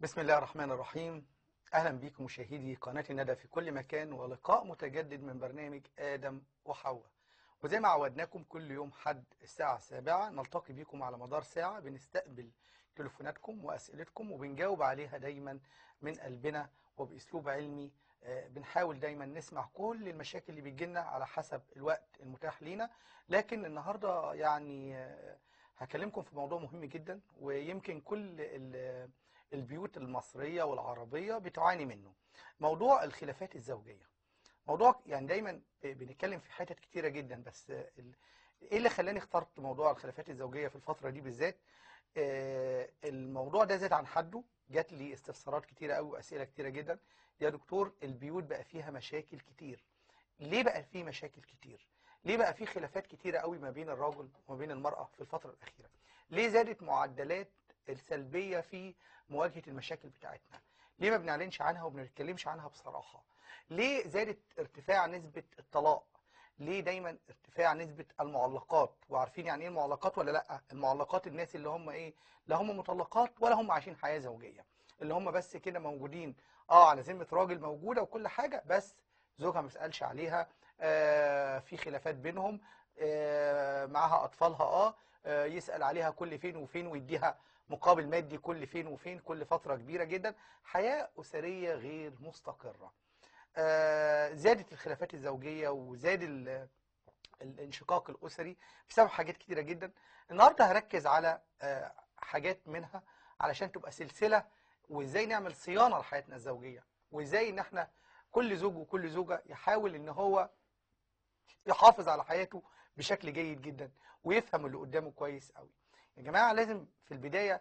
بسم الله الرحمن الرحيم أهلا بكم مشاهدي قناة الندى في كل مكان ولقاء متجدد من برنامج آدم وحواء وزي ما عودناكم كل يوم حد الساعة السابعة نلتقي بكم على مدار ساعة بنستقبل تليفوناتكم وأسئلتكم وبنجاوب عليها دايما من قلبنا وبأسلوب علمي آه، بنحاول دايما نسمع كل المشاكل اللي بتجيلنا على حسب الوقت المتاح لينا لكن النهاردة يعني آه، هكلمكم في موضوع مهم جدا ويمكن كل ال- البيوت المصرية والعربية بتعاني منه موضوع الخلافات الزوجية موضوع يعني دايما بنتكلم في حتت كتيرة جدا بس ال- ايه اللي خلاني اخترت موضوع الخلافات الزوجية في الفترة دي بالذات آه، الموضوع ده زاد عن حده جات لي استفسارات كتيرة قوي واسئلة كتيرة جدا يا دكتور البيوت بقى فيها مشاكل كتير ليه بقى في مشاكل كتير ليه بقى في خلافات كتيرة قوي ما بين الرجل وما بين المرأة في الفترة الأخيرة ليه زادت معدلات السلبية في مواجهة المشاكل بتاعتنا ليه ما بنعلنش عنها وما بنتكلمش عنها بصراحة ليه زادت ارتفاع نسبة الطلاق ليه دايما ارتفاع نسبة المعلقات وعارفين يعني ايه المعلقات ولا لا المعلقات الناس اللي هم ايه لا هم مطلقات ولا هم عايشين حياة زوجية اللي هم بس كده موجودين اه على ذمة راجل موجودة وكل حاجة بس زوجها ما بيسألش عليها آه في خلافات بينهم آه معاها اطفالها اه آه، يسأل عليها كل فين وفين ويديها مقابل مادي كل فين وفين كل فترة كبيرة جدا حياة أسرية غير مستقرة آه، زادت الخلافات الزوجية وزاد ال- الانشقاق الأسري بسبب حاجات كتيرة جدا النهاردة هركز على آه، حاجات منها علشان تبقى سلسلة وازاي نعمل صيانة لحياتنا الزوجية وازاي ان احنا كل زوج وكل زوجة يحاول ان هو يحافظ على حياته بشكل جيد جدا ويفهم اللي قدامه كويس قوي يا جماعة لازم في البداية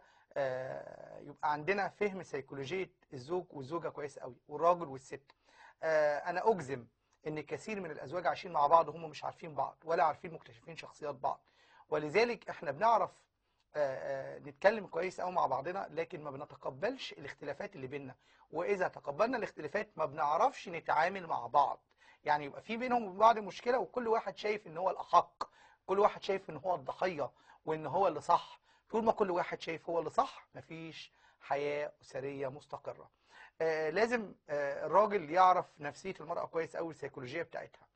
آه، يبقى عندنا فهم سيكولوجية الزوج والزوجة كويس قوي والراجل والست آه، أنا أجزم إن كثير من الأزواج عايشين مع بعض وهم مش عارفين بعض ولا عارفين مكتشفين شخصيات بعض ولذلك إحنا بنعرف آه، آه، نتكلم كويس قوي مع بعضنا لكن ما بنتقبلش الاختلافات اللي بيننا وإذا تقبلنا الاختلافات ما بنعرفش نتعامل مع بعض يعني يبقى في بينهم وبين بعض مشكلة وكل واحد شايف إن هو الأحق كل واحد شايف إن هو الضحية وإن هو اللي صح طول ما كل واحد شايف هو اللي صح مفيش حياة أسرية مستقرة آه لازم آه الراجل يعرف نفسية المرأة كويس أوي السيكولوجية بتاعتها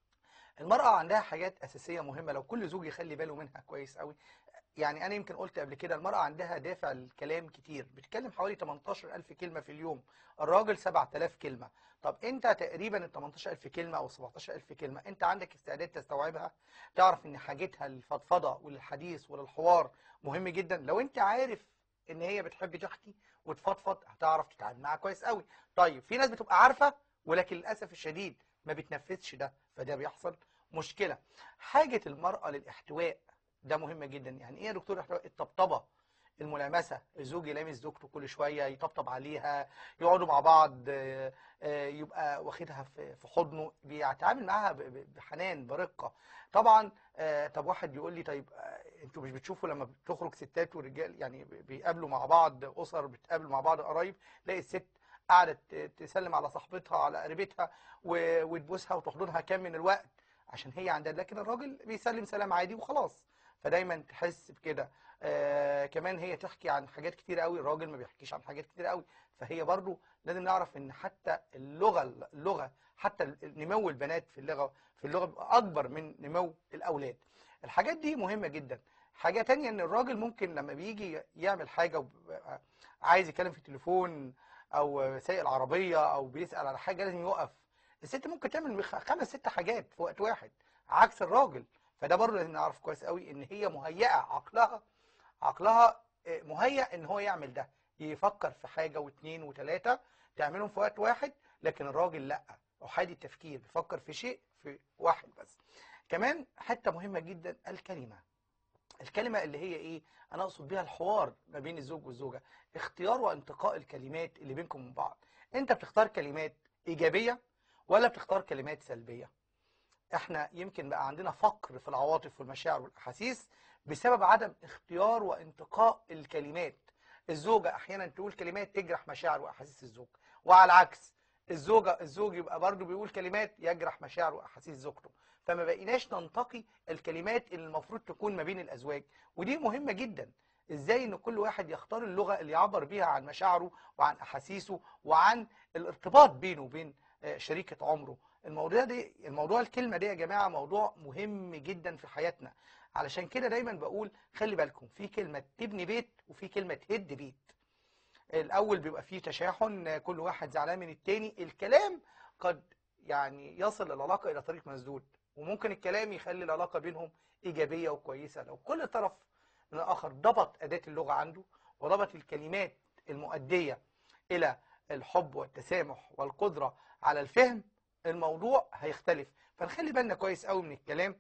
المرأة عندها حاجات أساسية مهمة لو كل زوج يخلي باله منها كويس أوي يعني أنا يمكن قلت قبل كده المرأة عندها دافع الكلام كتير بتتكلم حوالي 18000 كلمة في اليوم الراجل 7000 كلمة طب أنت تقريبا ال 18000 كلمة أو 17000 كلمة أنت عندك استعداد تستوعبها تعرف إن حاجتها للفضفضة وللحديث وللحوار مهم جدا لو أنت عارف إن هي بتحب تحكي وتفضفض هتعرف تتعامل معاها كويس قوي طيب في ناس بتبقى عارفة ولكن للأسف الشديد ما بتنفذش ده فده بيحصل مشكلة حاجة المرأة للاحتواء ده مهم جدا يعني ايه يا دكتور احتواء الطبطبة الملامسة الزوج يلامس زوجته كل شوية يطبطب عليها يقعدوا مع بعض آه، آه، يبقى واخدها في في حضنه بيتعامل معاها ب- ب- بحنان برقة طبعا آه، طب واحد يقول لي طيب آه، انتوا مش بتشوفوا لما بتخرج ستات ورجال يعني بيقابلوا مع بعض اسر بتقابلوا مع بعض قرايب تلاقي الست قاعدة ت- تسلم على صاحبتها على قريبتها و- وتبوسها وتحضنها كام من الوقت عشان هي عندها لكن الراجل بيسلم سلام عادي وخلاص فدايما تحس بكده آه كمان هي تحكي عن حاجات كتير قوي الراجل ما بيحكيش عن حاجات كتير قوي فهي برضو لازم نعرف ان حتى اللغه اللغه حتى نمو البنات في اللغه في اللغه بيبقى اكبر من نمو الاولاد الحاجات دي مهمه جدا حاجه تانية ان الراجل ممكن لما بيجي يعمل حاجه وبيبقى عايز يتكلم في التليفون او سايق العربيه او بيسال على حاجه لازم يوقف الست ممكن تعمل خ- خمس ست حاجات في وقت واحد عكس الراجل فده برضه لازم نعرف كويس قوي ان هي مهيئه عقلها عقلها آه، مهيأ ان هو يعمل ده يفكر في حاجه واثنين وثلاثه تعملهم في وقت واحد لكن الراجل لا احادي التفكير بيفكر في شيء في واحد بس كمان حته مهمه جدا الكلمه الكلمه اللي هي ايه انا اقصد بيها الحوار ما بين الزوج والزوجه اختيار وانتقاء الكلمات اللي بينكم من بعض انت بتختار كلمات ايجابيه ولا بتختار كلمات سلبيه احنا يمكن بقى عندنا فقر في العواطف والمشاعر والاحاسيس بسبب عدم اختيار وانتقاء الكلمات الزوجة احيانا تقول كلمات تجرح مشاعر واحاسيس الزوج وعلى العكس الزوجة الزوج يبقى برضه بيقول كلمات يجرح مشاعر واحاسيس زوجته فما بقيناش ننتقي الكلمات اللي المفروض تكون ما بين الازواج ودي مهمة جدا ازاي ان كل واحد يختار اللغه اللي يعبر بيها عن مشاعره وعن احاسيسه وعن الارتباط بينه وبين آه، شريكه عمره الموضوع دي الموضوع الكلمه دي يا جماعه موضوع مهم جدا في حياتنا علشان كده دايما بقول خلي بالكم في كلمه تبني بيت وفي كلمه تهد بيت الاول بيبقى فيه تشاحن آه، كل واحد زعلان من التاني الكلام قد يعني يصل العلاقه الى طريق مسدود وممكن الكلام يخلي العلاقه بينهم ايجابيه وكويسه لو كل طرف من الاخر ضبط اداه اللغه عنده وضبط الكلمات المؤديه الى الحب والتسامح والقدره على الفهم الموضوع هيختلف فنخلي بالنا كويس قوي من الكلام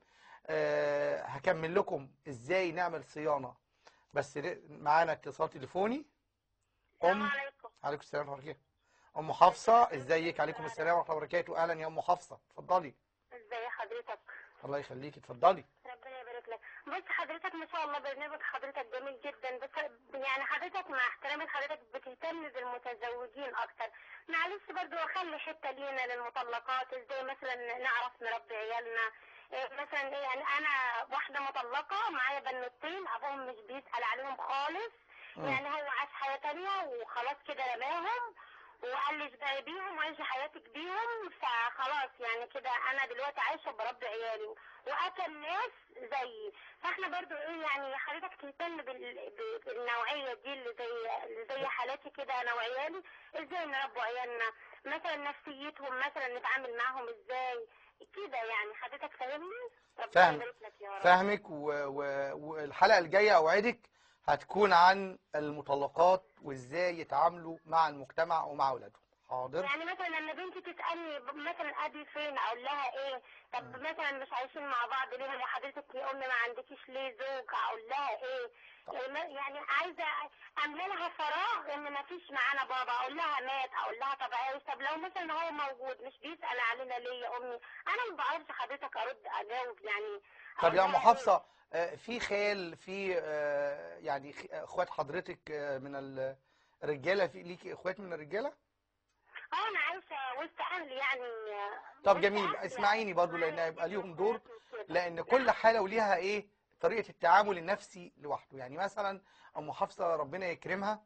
أه هكمل لكم ازاي نعمل صيانه بس ل- معانا اتصال تليفوني السلام ام عليكم عليكم السلام ورحمه الله وبركاته ام حفصه ازيك عليكم السلام ورحمه الله وبركاته اهلا يا ام حفصه اتفضلي ازي حضرتك الله يخليكي اتفضلي ربنا يبارك لك بص حضرتك ما شاء الله برنامج حضرتك جميل جدا بس يعني حضرتك مع احترامي لحضرتك بتهتم بالمتزوجين اكتر معلش برضو اخلي حته لينا للمطلقات ازاي مثلا نعرف نربي عيالنا إيه مثلا ايه يعني انا واحده مطلقه معايا بنوتين ابوهم مش بيسال عليهم خالص مم. يعني هو عاش حياه تانية وخلاص كده رماهم وقال لي اشبعي بيهم وعيشي حياتك بيهم فخلاص يعني كده انا دلوقتي عايشه بربي عيالي واتى الناس زيي فاحنا برضو ايه يعني حضرتك تهتم بال- ب- بالنوعيه دي اللي زي اللي زي حالاتي كده انا وعيالي ازاي نربوا عيالنا مثلا نفسيتهم مثلا نتعامل معاهم ازاي كده يعني حضرتك فاهمني ربنا فاهم. يبارك لك يا رب فاهمك و... و... والحلقه الجايه اوعدك هتكون عن المطلقات وازاي يتعاملوا مع المجتمع ومع اولادهم حاضر يعني مثلا لما بنتي تسالني ب- مثلا ابي فين اقول لها ايه طب مثلا مش عايشين مع بعض ليه هو حضرتك يا امي ما عندكيش ليه زوج اقول لها ايه إيه ما- يعني عايزه املى لها فراغ ان ما فيش معانا بابا اقول لها مات اقول لها طب عايش طب لو مثلا هو موجود مش بيسال علينا ليه يا امي انا ما بعرفش حضرتك ارد اجاوب يعني طب أقول يا ام لها إيه؟ حفصه آه، في خال في آه، يعني خ- اخوات حضرتك آه، من ال- الرجاله في ليكي اخوات من الرجاله اه انا عايشه وسط اهلي يعني طب وسط جميل أهلي اسمعيني برضو لان معايا هيبقى ليهم جدي دور وأخواتي وكده. لان كل حاله وليها ايه طريقه التعامل النفسي لوحده يعني مثلا ام حفصه ربنا يكرمها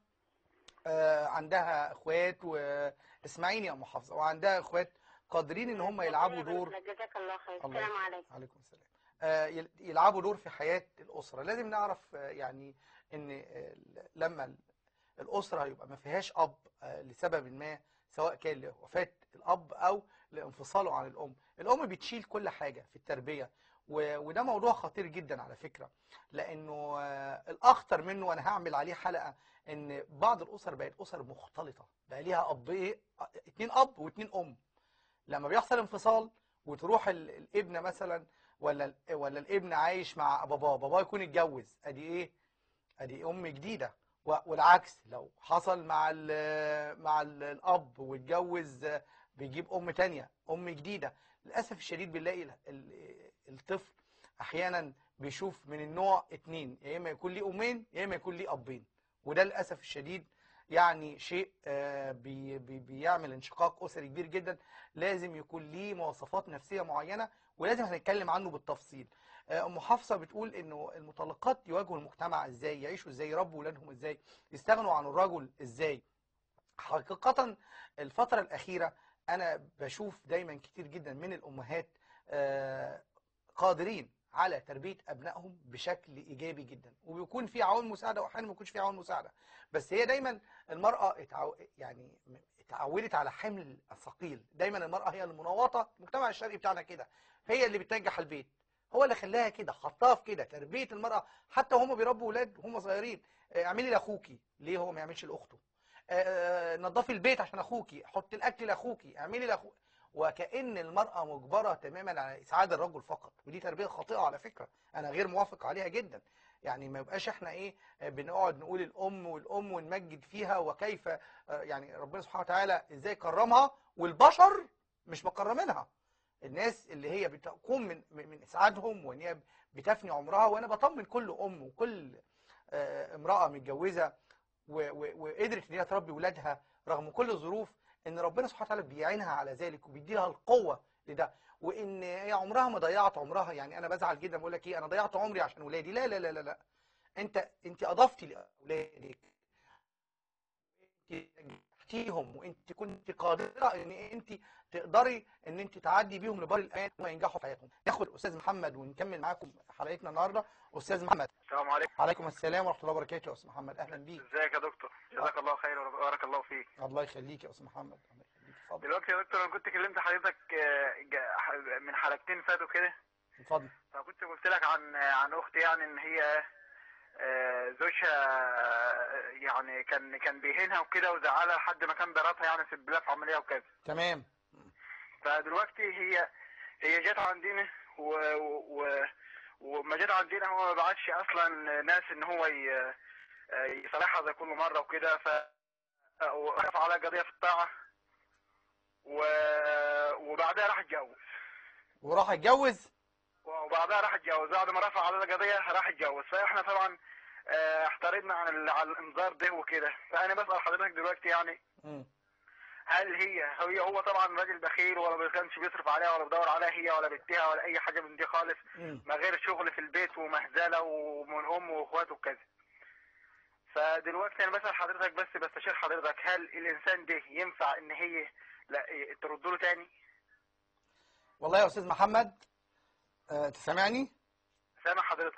آه، عندها اخوات واسمعيني يا ام حفصه وعندها اخوات قادرين ان هم يلعبوا ربنا يبارك دور لك. جزاك الله خير الله السلام يخليك. عليكم عليكم السلام آه، يل- يلعبوا دور في حياة الأسرة لازم نعرف آه، يعني إن آه، لما ال- الأسرة يبقى ما فيهاش أب آه، لسبب ما سواء كان لوفاة الأب أو لانفصاله عن الأم الأم بتشيل كل حاجة في التربية و- وده موضوع خطير جدا على فكرة لأنه آه، الأخطر منه وأنا هعمل عليه حلقة إن بعض الأسر بقت أسر مختلطة بقى ليها أب إيه آه، اتنين أب واتنين أم لما بيحصل انفصال وتروح ال- الابنه مثلا ولا ال- ولا الابن عايش مع باباه باباه يكون اتجوز ادي ايه ادي ام جديده و- والعكس لو حصل مع ال مع ال الاب واتجوز آه، بيجيب ام تانية ام جديده للاسف الشديد بنلاقي ال- ال- الطفل احيانا بيشوف من النوع اتنين يا اما يكون ليه امين يا اما يكون ليه ابين وده للاسف الشديد يعني شيء آه، بي بي بيعمل انشقاق اسري كبير جدا لازم يكون ليه مواصفات نفسيه معينه ولازم هنتكلم عنه بالتفصيل آه، ام حفصه بتقول انه المطلقات يواجهوا المجتمع ازاي يعيشوا ازاي يربوا اولادهم ازاي يستغنوا عن الرجل ازاي حقيقه الفتره الاخيره انا بشوف دايما كتير جدا من الامهات آه، قادرين على تربيه ابنائهم بشكل ايجابي جدا وبيكون في عوامل مساعده واحيانا ما يكونش في عوامل مساعده بس هي دايما المراه اتعو... يعني اتعودت على حمل الثقيل دايما المراه هي المناوطه المجتمع الشرقي بتاعنا كده هي اللي بتنجح البيت هو اللي خلاها كده حطها في كده تربيه المراه حتى وهم بيربوا اولاد وهم صغيرين آه، اعملي لاخوكي ليه هو ما يعملش لاخته آه، نظفي البيت عشان اخوكي حطي الاكل لاخوكي اعملي لاخوك وكأن المرأة مجبرة تماما على إسعاد الرجل فقط ودي تربية خاطئة على فكرة أنا غير موافق عليها جدا يعني ما يبقاش احنا ايه آه، بنقعد نقول الأم والأم ونمجد فيها وكيف آه، يعني ربنا سبحانه وتعالى إزاي كرمها والبشر مش مكرمينها الناس اللي هي بتقوم من من من إسعادهم وإن هي بتفني عمرها وأنا بطمن كل أم وكل آه، امرأة متجوزة و- و- وقدرت ان هي تربي ولادها رغم كل الظروف ان ربنا سبحانه وتعالى بيعينها على ذلك وبيديها القوه لده وان هي عمرها ما ضيعت عمرها يعني انا بزعل جدا بقول لك ايه انا ضيعت عمري عشان ولادي لا لا لا لا لا انت انت اضفتي لاولادك انت نجحتيهم وانت كنت قادره ان انت تقدري ان انت تعدي بيهم لبر الامان وينجحوا في حياتهم ناخد الاستاذ محمد ونكمل معاكم حلقتنا النهارده استاذ محمد السلام عليكم عليكم السلام ورحمه الله وبركاته يا استاذ محمد اهلا بيك ازيك يا دكتور جزاك الله خير وبارك الله فيك الله يخليك يا استاذ محمد الله يخليك اتفضل دلوقتي يا دكتور انا كنت كلمت حضرتك آه، جا- ح- من حلقتين فاتوا كده اتفضل فكنت قلت لك عن عن اختي يعني ان هي آه، زوجها آه، يعني كان كان بيهينها وكده وزعلها لحد ما كان ضربها يعني في البلاد في عمليه وكذا تمام فدلوقتي هي هي جت عندنا و, و وما جت عندنا هو ما بعتش اصلا ناس ان هو ي- يصالحها زي كل مره وكده ف وقف على قضيه في الطاعه و... وبعدها راح اتجوز وراح اتجوز وبعدها راح اتجوز بعد ما رفع على القضيه راح اتجوز فاحنا طبعا آه، احترمنا عن ال... عن الانذار ده وكده فانا بسال حضرتك دلوقتي يعني مم. هل هي هي هو طبعا راجل بخيل ولا ما كانش بيصرف عليها ولا بيدور عليها هي ولا بنتها ولا اي حاجه من دي خالص مم. ما غير شغل في البيت ومهزله ومن امه واخواته وكذا فدلوقتي انا بسال حضرتك بس بستشير حضرتك هل الانسان ده ينفع ان هي لا ترد له تاني والله يا استاذ محمد آه تسمعني سامع حضرتك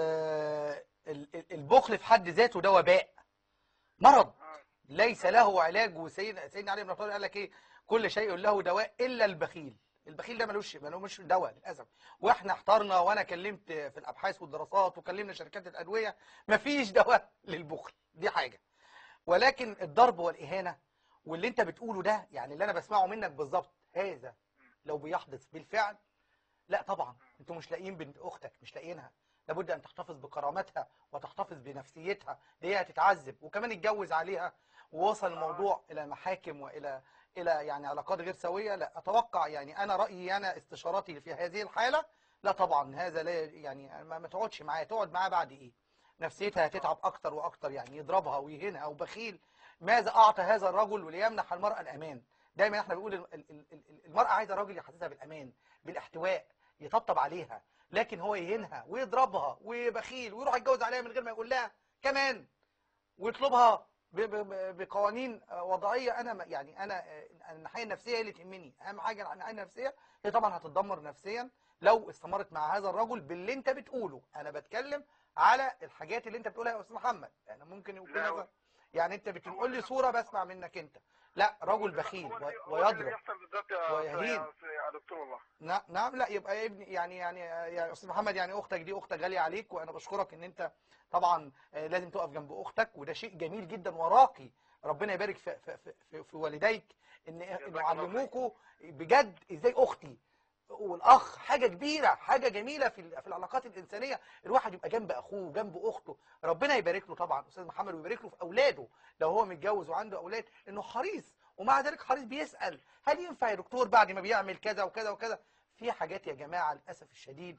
آه ال- ال- البخل في حد ذاته ده وباء مرض آه. ليس له علاج وسيدنا سيدنا علي بن ابي طالب قال لك ايه كل شيء له دواء الا البخيل البخيل ده ملوش ملوش دواء للاسف واحنا احترنا وانا كلمت في الابحاث والدراسات وكلمنا شركات الادويه مفيش دواء للبخل دي حاجه ولكن الضرب والاهانه واللي انت بتقوله ده يعني اللي انا بسمعه منك بالظبط هذا لو بيحدث بالفعل لا طبعا انتوا مش لاقيين بنت اختك مش لاقيينها لابد ان تحتفظ بكرامتها وتحتفظ بنفسيتها دي هي هتتعذب وكمان اتجوز عليها ووصل الموضوع الى محاكم والى الى يعني علاقات غير سويه لا اتوقع يعني انا رايي انا استشاراتي في هذه الحاله لا طبعا هذا لا يعني ما, ما تقعدش معاه تقعد معاه بعد ايه نفسيتها هتتعب اكتر واكتر يعني يضربها ويهينها وبخيل ماذا اعطى هذا الرجل وليمنح المراه الامان دايما احنا بنقول ال- ال- ال- ال- المراه عايزه راجل يحسسها بالامان بالاحتواء يطبطب عليها لكن هو يهينها ويضربها وبخيل ويروح يتجوز عليها من غير ما يقول لها كمان ويطلبها ب- ب- ب- بقوانين آه، وضعيه انا ما- يعني انا آه، الناحيه النفسيه هي اللي تهمني اهم حاجه الناحيه النفسيه هي طبعا هتتدمر نفسيا لو استمرت مع هذا الرجل باللي انت بتقوله انا بتكلم على الحاجات اللي انت بتقولها يا استاذ محمد يعني ممكن يكون لا، هذا يعني انت بتقول لي صوره بسمع منك انت لا رجل بخيل هو و- ده- هو ده اللي ويضرب بيحصل بالظبط يا- ويهين. يا يا دكتور والله نعم نعم لا يبقى يا ابني يعني يعني يا استاذ محمد يعني اختك دي اختك غاليه عليك وانا بشكرك ان انت طبعا آه، لازم تقف جنب اختك وده شيء جميل جدا وراقي ربنا يبارك في في في, في, في والديك ان ان الله يعلموكوا بجد ازاي اختي والاخ حاجه كبيره حاجه جميله في ال- في العلاقات الانسانيه الواحد يبقى جنب اخوه جنب اخته ربنا يبارك له طبعا استاذ محمد ويبارك له في اولاده لو هو متجوز وعنده اولاد انه حريص ومع ذلك حريص بيسال هل ينفع يا دكتور بعد ما بيعمل كذا وكذا وكذا في حاجات يا جماعه للاسف الشديد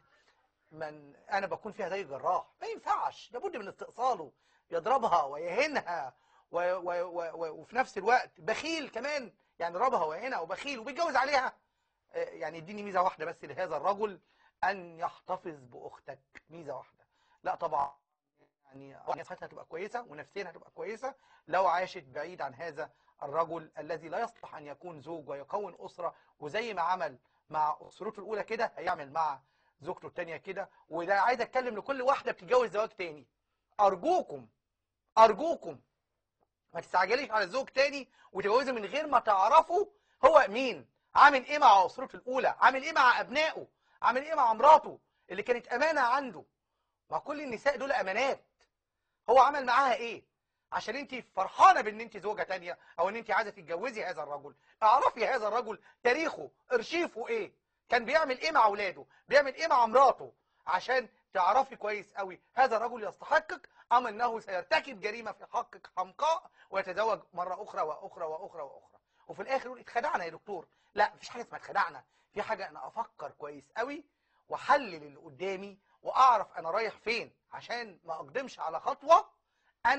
من انا بكون فيها زي الجراح ما ينفعش لابد من استئصاله يضربها ويهينها و و و و وفي نفس الوقت بخيل كمان يعني ضربها ويهينها وبخيل وبيتجوز عليها آه، يعني اديني ميزه واحده بس لهذا الرجل ان يحتفظ باختك ميزه واحده لا طبعا يعني صحتها هتبقى كويسه ونفسيا هتبقى كويسه لو عاشت بعيد عن هذا الرجل الذي لا يصلح ان يكون زوج ويكون اسره وزي ما عمل مع اسرته الاولى كده هيعمل مع زوجته الثانيه كده وده عايز اتكلم لكل واحده بتتجوز زواج تاني ارجوكم ارجوكم ما تستعجليش على زوج تاني وتتجوزي من غير ما تعرفوا هو مين عامل ايه مع اسرته الاولى عامل ايه مع ابنائه عامل ايه مع مراته اللي كانت امانه عنده ما كل النساء دول امانات هو عمل معاها ايه عشان انت فرحانه بان انت زوجه تانية او ان انت عايزه تتجوزي هذا الرجل اعرفي هذا الرجل تاريخه ارشيفه ايه كان بيعمل ايه مع اولاده بيعمل ايه مع مراته عشان تعرفي كويس قوي هذا الرجل يستحقك ام انه سيرتكب جريمه في حقك حمقاء ويتزوج مره اخرى واخرى واخرى واخرى وفي الاخر يقول اتخدعنا يا دكتور لا مفيش حاجه اسمها اتخدعنا في حاجه انا افكر كويس قوي واحلل اللي قدامي واعرف انا رايح فين عشان ما اقدمش على خطوه انا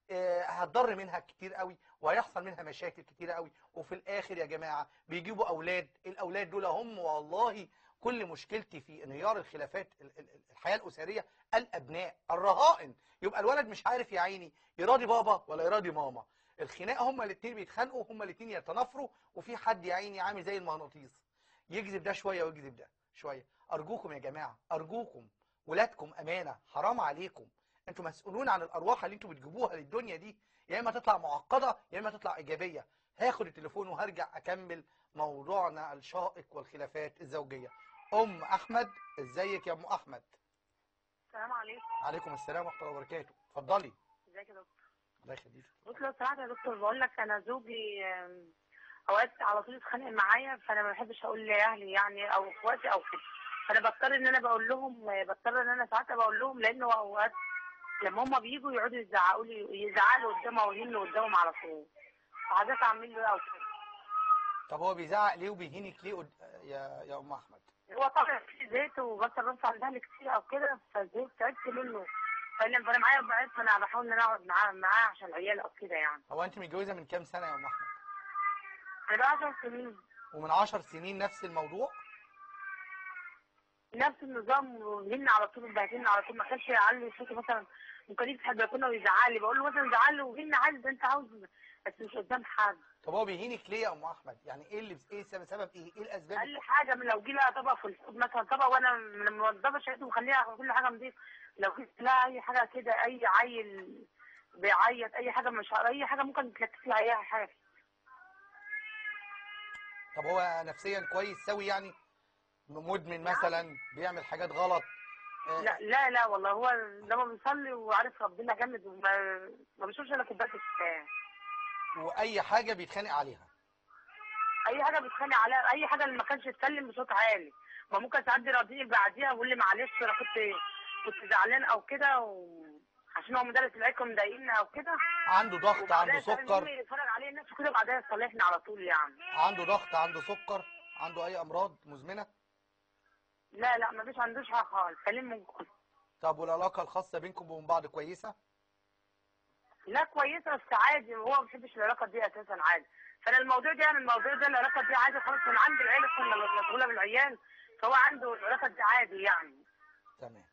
آه، هتضر منها كتير قوي وهيحصل منها مشاكل كتير قوي وفي الاخر يا جماعه بيجيبوا اولاد الاولاد دول هم والله كل مشكلتي في انهيار الخلافات ال- ال- الحياه الاسريه الابناء الرهائن يبقى الولد مش عارف يا عيني يراضي بابا ولا يراضي ماما الخناق هما الاثنين بيتخانقوا هما الاثنين يتنافروا وفي حد يا عيني عامل زي المغناطيس يجذب ده شويه ويجذب ده شويه ارجوكم يا جماعه ارجوكم ولادكم امانه حرام عليكم انتوا مسؤولون عن الارواح اللي انتوا بتجيبوها للدنيا دي يا اما تطلع معقده يا اما تطلع ايجابيه هاخد التليفون وهرجع اكمل موضوعنا الشائق والخلافات الزوجيه ام احمد ازيك يا ام احمد السلام عليكم عليكم السلام ورحمه الله وبركاته اتفضلي ازيك يا دكتور الله يخليك بص لو سمحت يا دكتور بقول لك انا زوجي آم، اوقات على طول يتخانق معايا فانا ما بحبش اقول لاهلي يعني او اخواتي او كده فانا بضطر ان انا بقول لهم بضطر ان انا ساعات بقول لهم لانه اوقات لما هم بيجوا يقعدوا يزعقوا لي يزعلوا قدامه ويهنوا قدامهم على طول فحضرتك اعمل له ايه او كده طب هو بيزعق ليه وبيهينك ليه قد... يا يا ام احمد هو طبعا في زيت وبصل بص عند اهلي كتير او كده فزهقت تعبت منه فانا فانا معايا بعيد فانا بحاول ان انا اقعد معاه معاه عشان العيال او كده يعني هو انت متجوزه من كام سنه يا ام احمد انا بقى 10 سنين ومن عشر سنين نفس الموضوع نفس النظام وهن على طول وبهدلنا على طول ما كانش يعلي صوته مثلا ممكن يفتح البلكونه ويزعق لي بقول له مثلا زعل له وهن عادي ده انت عاوز بس مش قدام حد طب هو بيهينك ليه يا ام احمد يعني ايه اللي ايه سبب سبب ايه ايه الاسباب قال لي حاجه من لو جه لها طبق في الحوض مثلا طبق وانا من الموظفه شايفته مخليها كل حاجه نضيف لو جبت لها اي حاجه كده اي عيل بيعيط اي حاجه مش اي حاجه ممكن تلكس لها اي حاجه طب هو نفسيا كويس سوي يعني مدمن مثلا بيعمل حاجات غلط آه، لا لا لا والله هو لما بيصلي وعارف ربنا جامد وما ما بيشوفش الا كوبايه الشاي واي حاجه بيتخانق عليها اي حاجه بتخانق عليها اي حاجه اللي ما كانش يتكلم بصوت عالي ما ممكن ساعات يراضيني بعديها ويقول لي معلش انا كنت كنت زعلان او كده و... عشان هو مدرس العيال مضايقني او كده عنده ضغط عنده وبعدها فعلا سكر يجي يتفرج عليه الناس كده بعدها يصلحني على طول يعني عنده ضغط عنده سكر عنده اي امراض مزمنه لا لا ما فيش عندوش حاجه خالص سليم من كله طب والعلاقه الخاصه بينكم وبين بعض كويسه لا كويسه بس عادي هو ما بيحبش العلاقه دي اساسا عادي فانا الموضوع ده يعني الموضوع ده العلاقه دي عادي خالص من عند العيله كنا مشغوله بالعيال فهو عنده العلاقه دي عادي يعني تمام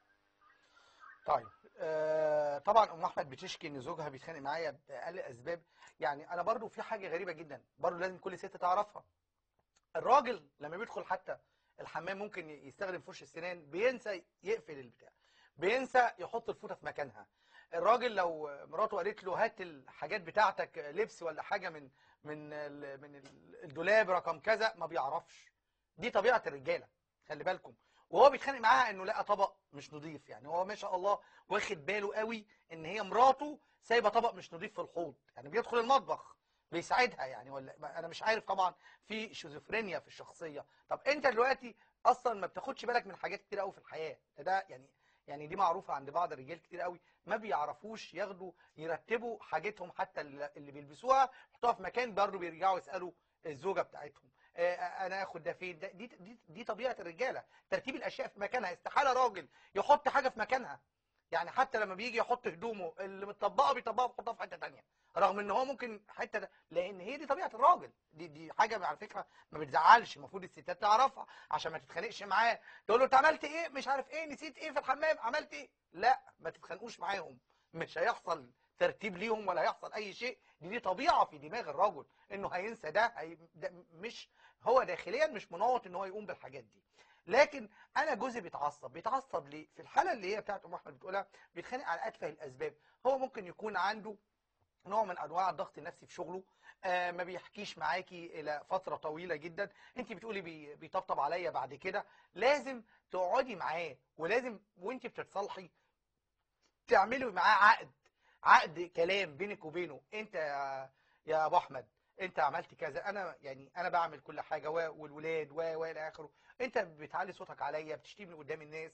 طيب آه طبعا ام احمد بتشكي ان زوجها بيتخانق معايا باقل اسباب يعني انا برضو في حاجه غريبه جدا برضو لازم كل ست تعرفها الراجل لما بيدخل حتى الحمام ممكن يستخدم فرش السنان بينسى يقفل البتاع بينسى يحط الفوطه في مكانها الراجل لو مراته قالت له هات الحاجات بتاعتك لبس ولا حاجه من من ال- من ال- الدولاب رقم كذا ما بيعرفش دي طبيعه الرجاله خلي بالكم وهو بيتخانق معاها انه لقى طبق مش نظيف يعني هو ما شاء الله واخد باله قوي ان هي مراته سايبه طبق مش نظيف في الحوض يعني بيدخل المطبخ بيساعدها يعني ولا انا مش عارف طبعا في شيزوفرينيا في الشخصيه طب انت دلوقتي اصلا ما بتاخدش بالك من حاجات كتير قوي في الحياه ده, ده يعني يعني دي معروفه عند بعض الرجال كتير قوي ما بيعرفوش ياخدوا يرتبوا حاجتهم حتى اللي اللي بيلبسوها يحطوها في مكان برضه بيرجعوا يسالوا الزوجه بتاعتهم آه، انا اخد ده فين ده دي دي دي طبيعه الرجاله ترتيب الاشياء في مكانها استحاله راجل يحط حاجه في مكانها يعني حتى لما بيجي يحط هدومه اللي متطبقه بيطبقها بيحطها في حته تانية رغم ان هو ممكن حته ده لان هي دي طبيعه الراجل دي دي حاجه على فكره ما بتزعلش المفروض الستات تعرفها عشان ما تتخانقش معاه تقول له انت عملت ايه مش عارف ايه نسيت ايه في الحمام عملت ايه لا ما تتخانقوش معاهم مش هيحصل ترتيب ليهم ولا هيحصل اي شيء دي دي طبيعه في دماغ الرجل انه هينسى ده, هي ده مش هو داخليا مش منوط ان هو يقوم بالحاجات دي لكن انا جوزي بيتعصب بيتعصب ليه في الحاله اللي هي بتاعت ام احمد بتقولها بيتخانق على اتفه الاسباب هو ممكن يكون عنده نوع من انواع الضغط النفسي في شغله آه ما بيحكيش معاكي الى فتره طويله جدا انت بتقولي بي بيطبطب عليا بعد كده لازم تقعدي معاه ولازم وانت بتتصالحي تعملي معاه عقد عقد كلام بينك وبينه انت يا يا ابو احمد انت عملت كذا انا يعني انا بعمل كل حاجه و- والولاد و و الى اخره انت بتعلي صوتك عليا بتشتمني قدام الناس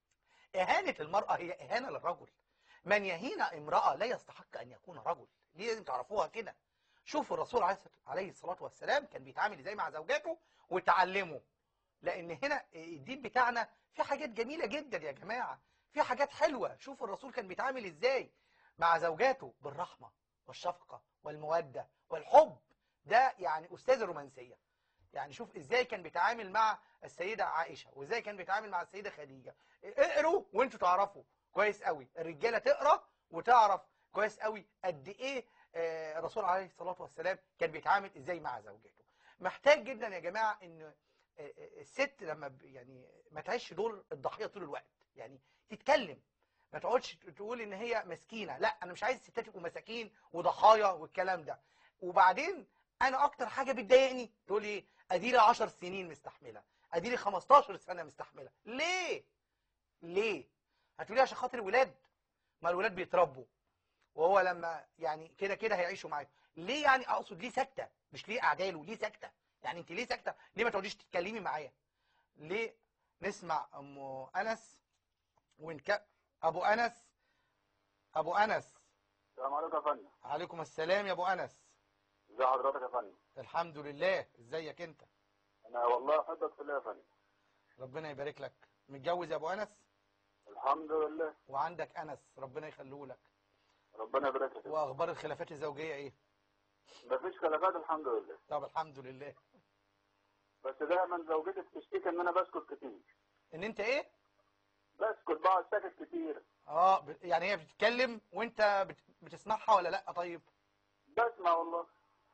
اهانه المراه هي اهانه للرجل من يهين امراه لا يستحق ان يكون رجل دي لازم تعرفوها كده شوفوا الرسول عليه الصلاة- عليه الصلاه والسلام كان بيتعامل ازاي مع زوجاته وتعلموا لان هنا الدين بتاعنا في حاجات جميله جدا يا جماعه في حاجات حلوه شوفوا الرسول كان بيتعامل ازاي مع زوجاته بالرحمه والشفقه والموده والحب ده يعني استاذ الرومانسيه يعني شوف ازاي كان بيتعامل مع السيده عائشه وازاي كان بيتعامل مع السيده خديجه اقروا وانتوا تعرفوا كويس قوي الرجاله تقرا وتعرف كويس قوي قد ايه آه، الرسول عليه الصلاه والسلام كان بيتعامل ازاي مع زوجاته محتاج جدا يا جماعه ان آه، آه، الست لما ب- يعني ما تعيش دور الضحيه طول الوقت يعني تتكلم ما تقعدش تقول ان هي مسكينه لا انا مش عايز الستات يبقوا مساكين وضحايا والكلام ده وبعدين انا اكتر حاجه بتضايقني تقول ايه اديلي 10 سنين مستحمله اديلي 15 سنه مستحمله ليه ليه هتقولي عشان خاطر الولاد ما الولاد بيتربوا وهو لما يعني كده كده هيعيشوا معاك ليه يعني اقصد ليه ساكته مش ليه اعداله ليه ساكته يعني انت ليه ساكته ليه ما تقعديش تتكلمي معايا ليه نسمع ام انس ونك ابو انس ابو انس السلام عليكم يا فندم عليكم السلام يا ابو انس ازي حضرتك يا فندم الحمد لله ازيك انت انا والله احبك في الله يا فندم ربنا يبارك لك متجوز يا ابو انس الحمد لله وعندك انس ربنا يخليه لك ربنا يبارك لك واخبار الخلافات الزوجيه ايه مفيش خلافات الحمد لله طب الحمد لله بس دايما زوجتي بتشتكي ان انا بسكت كتير ان انت ايه بسكت بقعد ساكت كتير اه ب- يعني هي بتتكلم وانت بت- بتسمعها ولا لا طيب بسمع والله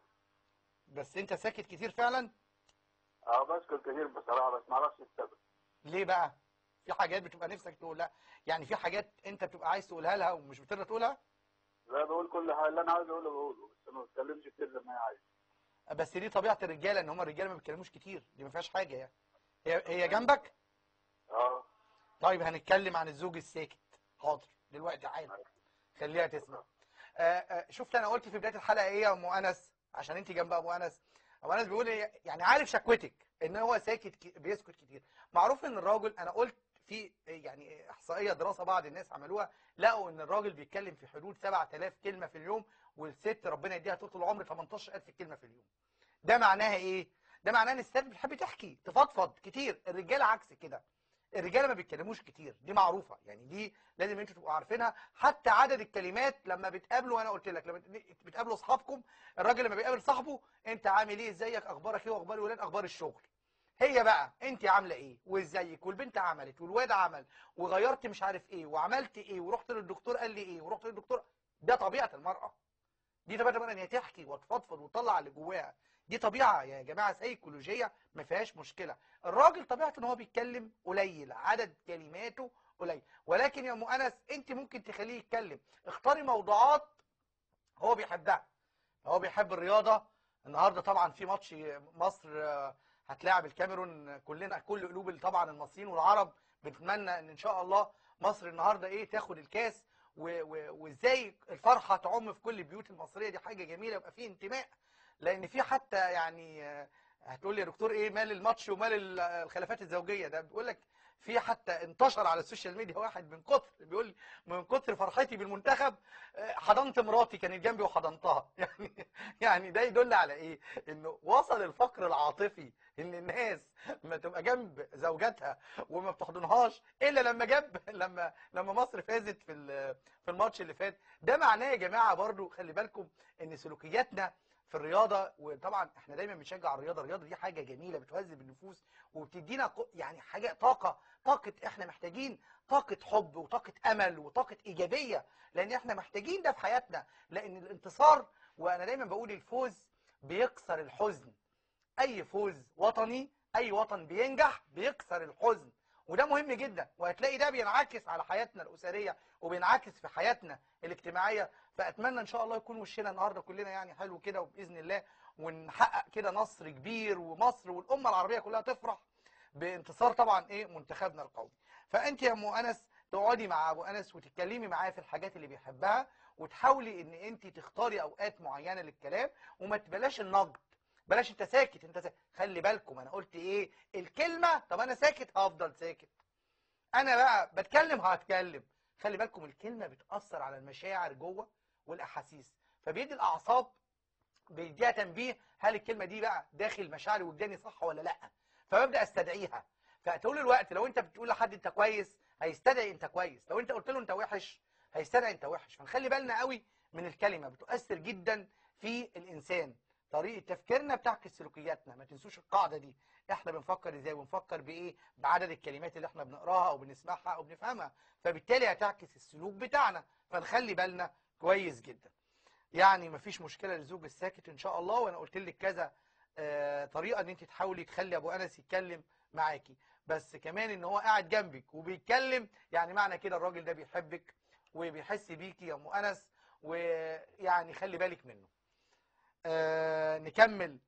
بس انت ساكت كتير فعلا اه بسكت كتير بصراحه بس معرفش السبب ليه بقى في حاجات بتبقى نفسك تقولها يعني في حاجات انت بتبقى عايز تقولها لها ومش بتقدر تقولها لا بقول كل حاجه اللي انا عايز اقوله بقوله بس ما بتكلمش كتير زي ما هي عايزه بس دي طبيعه الرجاله ان هم الرجاله ما بيتكلموش كتير دي ما فيهاش حاجه يعني هي هي جنبك اه طيب هنتكلم عن الزوج الساكت حاضر دلوقتي عادي خليها تسمع آه، آه، شفت انا قلت في بدايه الحلقه ايه يا ام انس عشان انت جنب ابو انس ابو انس بيقول إيه؟ يعني عارف شكوتك ان هو ساكت ك- بيسكت كتير معروف ان الراجل انا قلت في يعني احصائيه دراسه بعض الناس عملوها لقوا ان الراجل بيتكلم في حدود 7000 كلمه في اليوم والست ربنا يديها طول العمر 18000 كلمه في اليوم ده معناها ايه ده معناه ان الست بتحب تحكي تفضفض كتير الرجاله عكس كده الرجاله ما بيتكلموش كتير دي معروفه يعني دي لازم انتوا تبقوا عارفينها حتى عدد الكلمات لما بتقابلوا انا قلت لك لما بتقابلوا اصحابكم الراجل لما بيقابل صاحبه انت عامل ايه ازيك اخبارك ايه واخبار الولاد اخبار الشغل هي بقى انت عامله ايه وازيك والبنت عملت والواد عمل وغيرت مش عارف ايه وعملت ايه ورحت للدكتور قال لي ايه ورحت للدكتور ده طبيعه المراه دي طبيعه المراه ان هي تحكي وتفضفض وتطلع اللي جواها دي طبيعه يا جماعه سيكولوجيه ما فيهاش مشكله الراجل طبيعته ان هو بيتكلم قليل عدد كلماته قليل ولكن يا ام انس انت ممكن تخليه يتكلم اختاري موضوعات هو بيحبها هو بيحب الرياضه النهارده طبعا في ماتش مصر آه، هتلاعب الكاميرون كلنا كل قلوب طبعا المصريين والعرب بنتمنى ان ان شاء الله مصر النهارده ايه تاخد الكاس و- و- وازاي الفرحه تعم في كل البيوت المصريه دي حاجه جميله يبقى فيه انتماء لان في حتى يعني آه، هتقول لي يا دكتور ايه مال الماتش ومال ال- الخلافات الزوجيه ده بيقول لك في حتى انتشر على السوشيال ميديا واحد من كتر بيقول لي من كتر فرحتي بالمنتخب آه، حضنت مراتي كانت جنبي وحضنتها يعني يعني ده يدل على ايه انه وصل الفقر العاطفي ان الناس ما تبقى جنب زوجاتها وما بتحضنهاش الا لما جاب لما لما مصر فازت في ال- في الماتش اللي فات ده معناه يا جماعه برضو خلي بالكم ان سلوكياتنا في الرياضه وطبعا احنا دايما بنشجع الرياضه الرياضه دي حاجه جميله بتهذب النفوس وبتدينا ق- يعني حاجه طاقه طاقه احنا محتاجين طاقه حب وطاقه امل وطاقه ايجابيه لان احنا محتاجين ده في حياتنا لان الانتصار وانا دايما بقول الفوز بيكسر الحزن اي فوز وطني اي وطن بينجح بيكسر الحزن وده مهم جدا وهتلاقي ده بينعكس على حياتنا الاسريه وبينعكس في حياتنا الاجتماعيه فاتمنى ان شاء الله يكون وشنا النهارده كلنا يعني حلو كده وباذن الله ونحقق كده نصر كبير ومصر والامه العربيه كلها تفرح بانتصار طبعا ايه منتخبنا القومي فانت يا ام انس تقعدي مع ابو انس وتتكلمي معاه في الحاجات اللي بيحبها وتحاولي ان انت تختاري اوقات معينه للكلام وما تبلاش النقد بلاش انت ساكت انت ساكت خلي بالكم انا قلت ايه الكلمه طب انا ساكت هفضل ساكت انا بقى بتكلم هتكلم خلي بالكم الكلمه بتاثر على المشاعر جوه والاحاسيس فبيدي الاعصاب بيديها تنبيه هل الكلمه دي بقى داخل مشاعري وجداني صح ولا لا فببدا استدعيها فطول الوقت لو انت بتقول لحد انت كويس هيستدعي انت كويس لو انت قلت له انت وحش هيستدعي انت وحش فنخلي بالنا قوي من الكلمه بتؤثر جدا في الانسان طريقه تفكيرنا بتعكس سلوكياتنا ما تنسوش القاعده دي احنا بنفكر ازاي بنفكر بايه بعدد الكلمات اللي احنا بنقراها او بنسمعها او بنفهمها فبالتالي هتعكس السلوك بتاعنا فنخلي بالنا كويس جدا يعني مفيش مشكله للزوج الساكت ان شاء الله وانا قلت لك كذا آه، طريقه ان انت تحاولي تخلي ابو انس يتكلم معاكي بس كمان ان هو قاعد جنبك وبيتكلم يعني معنى كده الراجل ده بيحبك وبيحس بيكي يا ام انس ويعني خلي بالك منه آه نكمل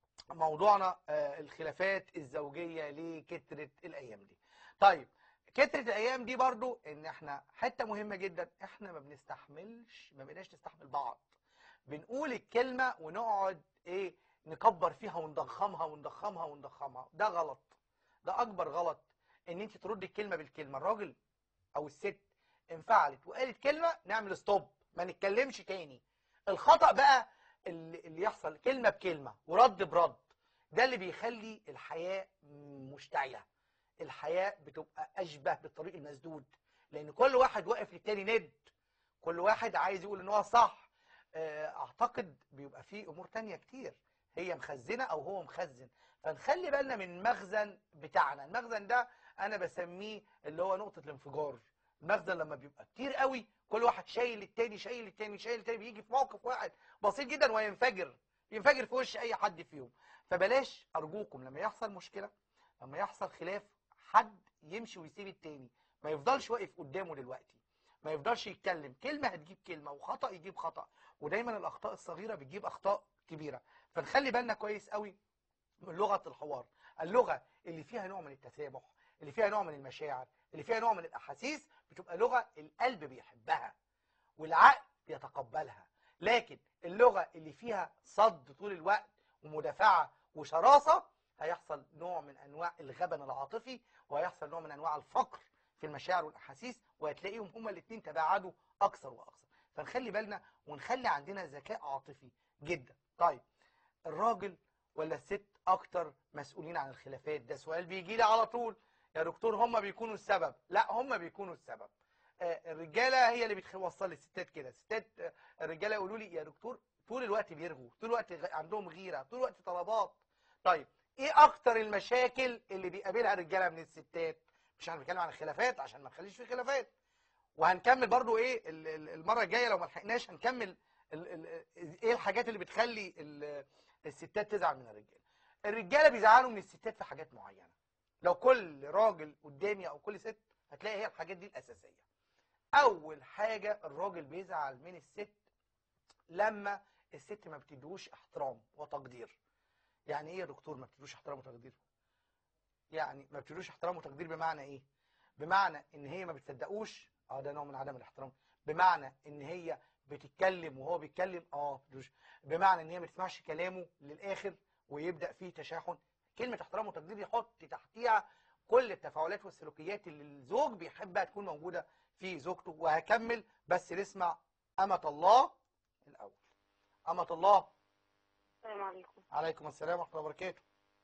موضوعنا آه الخلافات الزوجيه لكتره الايام دي طيب كتره الايام دي برضو ان احنا حته مهمه جدا احنا ما بنستحملش ما بقيناش نستحمل بعض بنقول الكلمه ونقعد ايه نكبر فيها ونضخمها ونضخمها ونضخمها ده غلط ده اكبر غلط ان انت تردي الكلمه بالكلمه الراجل او الست انفعلت وقالت كلمه نعمل ستوب ما نتكلمش تاني الخطا بقى اللي اللي يحصل كلمه بكلمه ورد برد ده اللي بيخلي الحياه مشتعله الحياه بتبقى اشبه بالطريق المسدود لان كل واحد واقف للتاني ند كل واحد عايز يقول ان هو صح آه، اعتقد بيبقى فيه امور تانية كتير هي مخزنه او هو مخزن فنخلي بالنا من المخزن بتاعنا المخزن ده انا بسميه اللي هو نقطه الانفجار المخزن لما بيبقى كتير قوي كل واحد شايل التاني شايل التاني شايل التاني بيجي في موقف واحد بسيط جدا وينفجر ينفجر في وش اي حد فيهم فبلاش ارجوكم لما يحصل مشكله لما يحصل خلاف حد يمشي ويسيب التاني ما يفضلش واقف قدامه دلوقتي ما يفضلش يتكلم كلمه هتجيب كلمه وخطا يجيب خطا ودايما الاخطاء الصغيره بتجيب اخطاء كبيره فنخلي بالنا كويس قوي من لغه الحوار اللغه اللي فيها نوع من التسامح اللي فيها نوع من المشاعر اللي فيها نوع من الاحاسيس بتبقى لغه القلب بيحبها والعقل بيتقبلها لكن اللغه اللي فيها صد طول الوقت ومدافعه وشراسه هيحصل نوع من انواع الغبن العاطفي وهيحصل نوع من انواع الفقر في المشاعر والاحاسيس وهتلاقيهم هما الاثنين تباعدوا اكثر واكثر فنخلي بالنا ونخلي عندنا ذكاء عاطفي جدا طيب الراجل ولا الست اكتر مسؤولين عن الخلافات ده سؤال بيجي لي على طول يا دكتور هم بيكونوا السبب لا هم بيكونوا السبب آه، الرجاله هي اللي بتوصل للستات كده الستات آه، الرجاله يقولوا لي يا دكتور طول الوقت بيرغوا طول الوقت غ- عندهم غيره طول الوقت طلبات طيب ايه اكتر المشاكل اللي بيقابلها الرجاله من الستات مش انا بتكلم عن الخلافات عشان ما نخليش في خلافات وهنكمل برضو ايه ال- ال- المره الجايه لو ما لحقناش هنكمل ال- ال- ايه الحاجات اللي بتخلي ال- الستات تزعل من الرجاله الرجاله بيزعلوا من الستات في حاجات معينه لو كل راجل قدامي او كل ست هتلاقي هي الحاجات دي الاساسيه اول حاجه الراجل بيزعل من الست لما الست ما بتدوش احترام وتقدير يعني ايه يا دكتور ما بتدوش احترام وتقدير يعني ما بتدوش احترام وتقدير بمعنى ايه بمعنى ان هي ما بتصدقوش اه ده نوع من عدم الاحترام بمعنى ان هي بتتكلم وهو بيتكلم اه بتدوش بمعنى ان هي ما تسمعش كلامه للاخر ويبدا فيه تشاحن كلمه احترام وتقدير يحط تحتيها كل التفاعلات والسلوكيات اللي الزوج بيحبها تكون موجوده في زوجته وهكمل بس نسمع أمة الله الأول أمة الله السلام عليكم عليكم السلام ورحمة الله وبركاته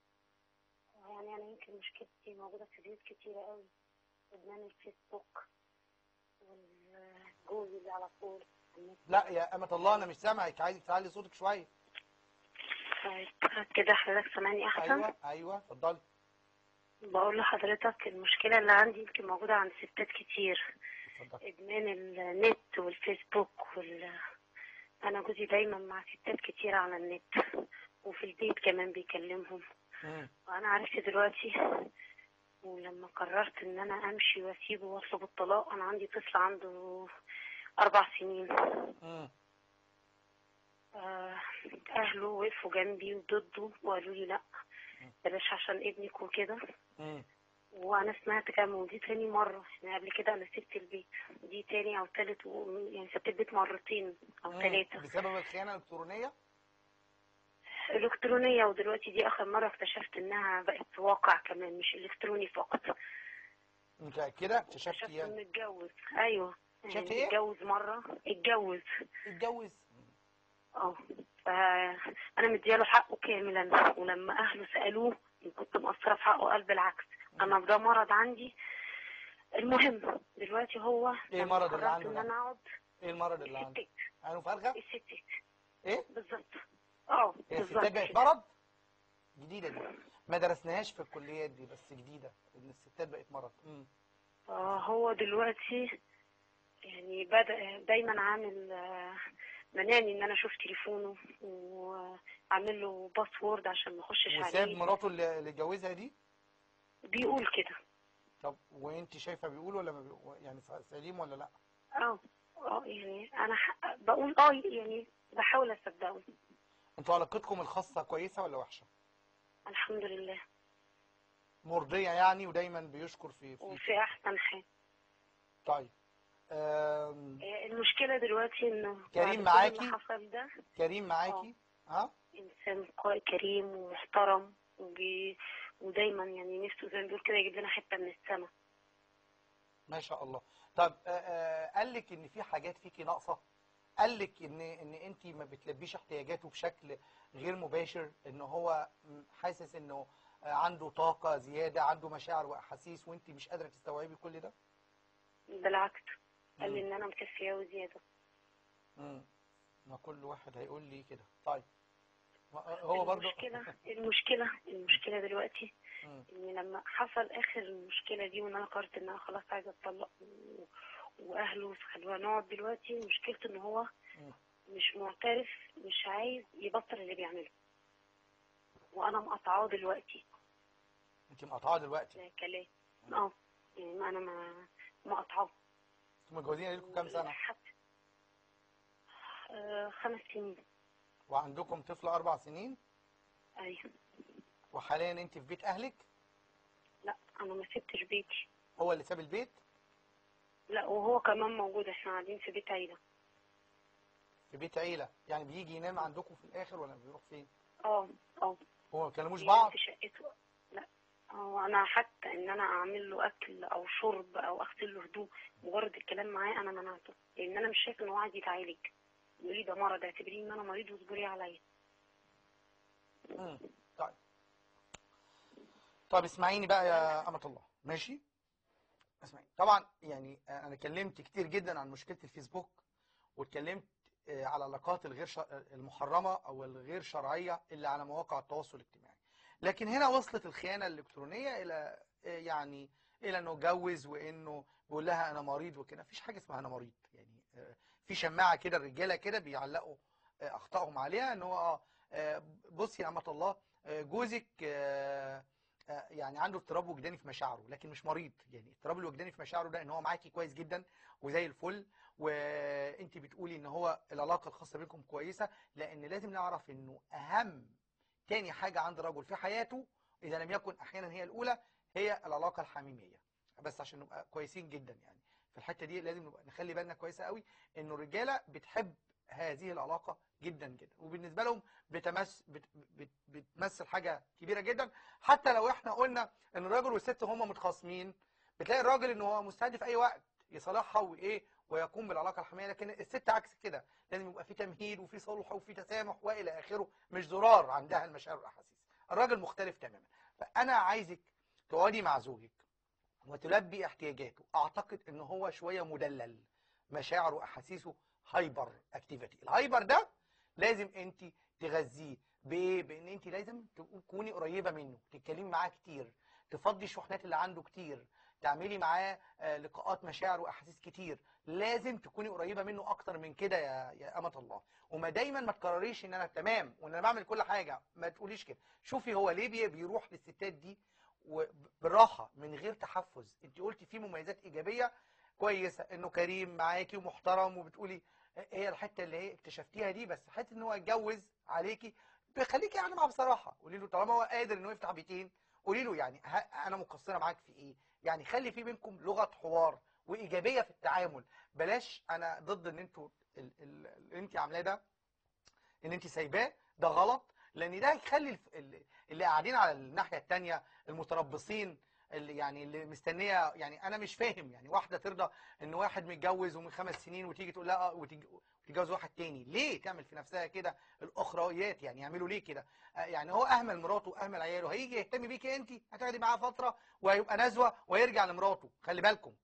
يعني انا يمكن مشكلتي موجوده في بيوت كتيره قوي ادمان الفيسبوك والجوز اللي على طول على النت. لا يا أمة الله أنا مش سامعك عايزك تعلي صوتك شوية طيب كده حضرتك سامعني احسن أيوه أيوه اتفضلي بقول لحضرتك المشكله اللي عندي يمكن موجوده عند ستات كتير اتفضلي ادمان النت والفيسبوك وال انا جوزي دايما مع ستات كتير على النت وفي البيت كمان بيكلمهم مم. وانا عرفت دلوقتي ولما قررت ان انا امشي واسيبه واطلب الطلاق انا عندي طفل عنده اربع سنين مم. آه، اهله وقفوا جنبي وضده وقالوا لي لا بلاش عشان ابنك وكده مم. وانا سمعت كلام ودي تاني مره يعني قبل كده انا سبت البيت دي تاني او تالت و... يعني سبت البيت مرتين او مم. ثلاثه بسبب الخيانة الإلكترونية الكترونيه ودلوقتي دي اخر مره اكتشفت انها بقت واقع كمان مش الكتروني فقط متأكدة اكتشفتي اكتشفت يعني انه اتجوز ايوه اكتشفت يعني ايه؟ اتجوز مره اتجوز اتجوز اه فانا مدياله حقه كاملا ولما اهله سالوه ان كنت مقصره في حقه قال بالعكس انا ده مرض عندي المهم دلوقتي هو ايه لما المرض اللي قررت عنده ان ده؟ انا اقعد ايه المرض اللي عنده الستات عينه فارغه الستات ايه بالظبط اه هي بالظبط الستات بقت كده. مرض جديده دي ما درسناهاش في الكليات دي بس جديده ان الستات بقت مرض امم فهو دلوقتي يعني بدأ دايما عامل آه، مناني ان انا اشوف تليفونه واعمل له باسورد عشان ما اخشش وساب عليه مراته اللي اللي اتجوزها دي بيقول كده طب وانت شايفه بيقول ولا ما بيقول يعني سليم ولا لا اه اه يعني انا ح- بقول اه يعني بحاول اصدقه انتوا علاقتكم الخاصه كويسه ولا وحشه الحمد لله مرضيه يعني ودايما بيشكر في في وفي احسن حال طيب آم، آه، المشكله دلوقتي انه كريم بعد كل معاكي؟ اللي حصل ده كريم معاكي ها انسان قا- كريم ومحترم وبي... ودايما يعني نفسه زي ما بيقول كده يجيب لنا حته من السما ما شاء الله طب آه، آه، قال لك ان في حاجات فيكي ناقصه قال لك ان ان انت ما بتلبيش احتياجاته بشكل غير مباشر ان هو م- حاسس انه آه، عنده طاقه زياده عنده مشاعر واحاسيس وانت مش قادره تستوعبي كل ده بالعكس قال لي مم. ان انا مكفيه وزياده مم. ما كل واحد هيقول لي كده طيب ما- هو برضو المشكله المشكله المشكله دلوقتي مم. ان لما حصل اخر المشكله دي وان انا قررت ان انا خلاص عايزه اتطلق و... واهله خلونا نقعد دلوقتي مشكلته ان هو مم. مش معترف مش عايز يبطل اللي بيعمله وانا مقاطعاه دلوقتي انت مقاطعه دلوقتي ده كلام اه يعني ما انا ما مقاطعاه انتوا متجوزين لكم كام سنه حتى آه خمس سنين وعندكم طفل اربع سنين ايوه وحاليا انت في بيت اهلك لا انا ما سبتش بيتي هو اللي ساب البيت لا وهو كمان موجود احنا قاعدين في بيت عيله في بيت عيله يعني بيجي ينام عندكم في الاخر ولا بيروح فين اه اه هو ما بيكلموش بينام بعض في شقته لا هو انا حتى ان انا اعمل له اكل او شرب او اغسل له هدوم مجرد الكلام معاه انا منعته لان انا مش شايف ان هو عايز يتعالج يقول لي ده مرض اعتبريه ان انا مريض واصبري عليا مم. طيب طب اسمعيني بقى يا أمة الله ماشي اسمعيني طبعا يعني انا اتكلمت كتير جدا عن مشكلة الفيسبوك واتكلمت آه، على العلاقات الغير ش... المحرمة او الغير شرعية اللي على مواقع التواصل الاجتماعي لكن هنا وصلت الخيانة الالكترونية الى آه، يعني الى انه اتجوز وانه بيقول لها انا مريض وكده مفيش حاجة اسمها انا مريض يعني آه، في شماعة كده الرجالة كده بيعلقوا آه، اخطائهم عليها ان هو اه آه، بصي يا أمة الله آه، جوزك آه، آه، يعني عنده اضطراب وجداني في مشاعره لكن مش مريض يعني الاضطراب الوجداني في مشاعره ده ان هو معاكي كويس جدا وزي الفل وانت بتقولي ان هو العلاقه الخاصه بينكم كويسه لان لازم نعرف انه اهم تاني حاجه عند الرجل في حياته اذا لم يكن احيانا هي الاولى هي العلاقه الحميميه بس عشان نبقى كويسين جدا يعني في الحته دي لازم نبقى نخلي بالنا كويسه قوي انه الرجاله بتحب هذه العلاقه جدا جدا وبالنسبه لهم بتمس بت بت بتمثل حاجه كبيره جدا حتى لو احنا قلنا ان الراجل والست هم متخاصمين بتلاقي الراجل ان هو مستعد في اي وقت يصالحها وايه ويقوم بالعلاقه الحميميه لكن الست عكس كده لازم يبقى في تمهيد وفي صلح وفي تسامح والى اخره مش زرار عندها المشاعر والاحاسيس الراجل مختلف تماما فانا عايزك تقعدي مع زوجك وتلبي احتياجاته اعتقد ان هو شويه مدلل مشاعره واحاسيسه هايبر اكتيفيتي الهايبر ده لازم انت تغذيه بايه بان انت لازم تكوني قريبه منه تتكلمي معاه كتير تفضي الشحنات اللي عنده كتير تعملي معاه آه، لقاءات مشاعر واحاسيس كتير لازم تكوني قريبه منه اكتر من كده يا يا امه الله وما دايما ما تكرريش ان انا تمام وان انا بعمل كل حاجه ما تقوليش كده شوفي هو ليه بي- بيروح للستات دي وبالراحه من غير تحفز انت قلتي فيه مميزات ايجابيه كويسه انه كريم معاكي ومحترم وبتقولي هي الحته اللي هي اكتشفتيها دي بس حته ان هو يتجوز عليكي بخليكي يعني معاه بصراحه قولي له طالما هو قادر انه يفتح بيتين قولي له يعني ها انا مقصره معاك في ايه يعني خلي في بينكم لغه حوار وايجابيه في التعامل بلاش انا ضد ان انتوا ال- ال- اللي انت عاملاه ده ان انت سايباه ده غلط لان ده هيخلي الف- ال- اللي قاعدين على الناحيه الثانيه المتربصين اللي يعني اللي مستنيه يعني انا مش فاهم يعني واحده ترضى ان واحد متجوز ومن خمس سنين وتيجي تقول لا وتيجي وتتجوز واحد تاني ليه تعمل في نفسها كده الاخرويات يعني يعملوا ليه كده آه، يعني هو اهمل مراته واهمل عياله هيجي يهتم بيكي انت هتقعدي معاه فتره وهيبقى نزوه ويرجع لمراته خلي بالكم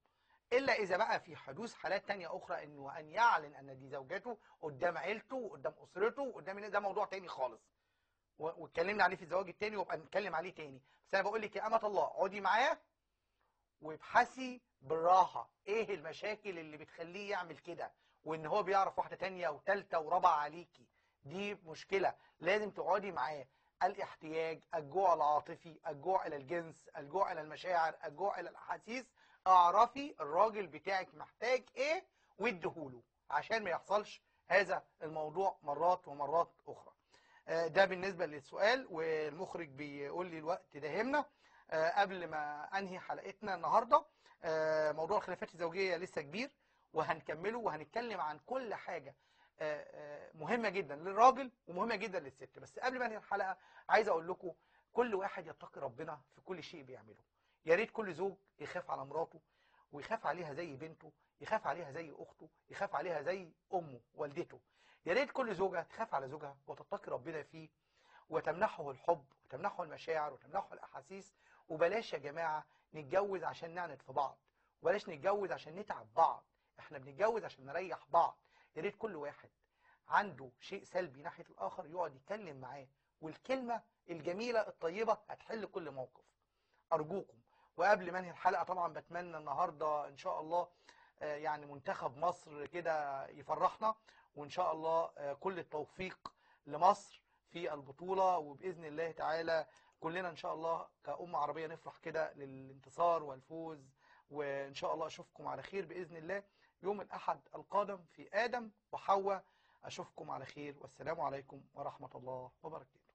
الا اذا بقى في حدوث حالات تانية اخرى انه ان يعلن ان دي زوجته قدام عيلته وقدام اسرته وقدام الناس ده موضوع تاني خالص و- واتكلمنا عليه في الزواج التاني وابقى نتكلم عليه تاني بس انا بقول لك يا امه الله اقعدي معاه وابحثي بالراحه ايه المشاكل اللي بتخليه يعمل كده وان هو بيعرف واحده تانية وتالتة ورابعه عليكي دي مشكله لازم تقعدي معاه الاحتياج الجوع العاطفي الجوع الى الجنس الجوع الى المشاعر الجوع الى الاحاسيس اعرفي الراجل بتاعك محتاج ايه واديهوله عشان ما يحصلش هذا الموضوع مرات ومرات اخرى آه، ده بالنسبه للسؤال والمخرج بيقول لي الوقت داهمنا آه، قبل ما انهي حلقتنا النهارده آه، موضوع الخلافات الزوجيه لسه كبير وهنكمله وهنتكلم عن كل حاجه آه، آه، مهمه جدا للراجل ومهمه جدا للست بس قبل ما انهي الحلقه عايز اقول لكم كل واحد يتقي ربنا في كل شيء بيعمله يا ريت كل زوج يخاف على مراته ويخاف عليها زي بنته يخاف عليها زي اخته يخاف عليها زي امه والدته يا ريت كل زوجه تخاف على زوجها وتتقي ربنا فيه وتمنحه الحب وتمنحه المشاعر وتمنحه الاحاسيس وبلاش يا جماعه نتجوز عشان نعند في بعض وبلاش نتجوز عشان نتعب بعض احنا بنتجوز عشان نريح بعض يا ريت كل واحد عنده شيء سلبي ناحيه الاخر يقعد يتكلم معاه والكلمه الجميله الطيبه هتحل كل موقف ارجوكم وقبل ما انهي الحلقه طبعا بتمنى النهارده ان شاء الله آه، يعني منتخب مصر كده يفرحنا وان شاء الله آه، كل التوفيق لمصر في البطوله وباذن الله تعالى كلنا ان شاء الله كأمة عربية نفرح كده للانتصار والفوز وان شاء الله اشوفكم على خير باذن الله يوم الاحد القادم في ادم وحواء اشوفكم على خير والسلام عليكم ورحمة الله وبركاته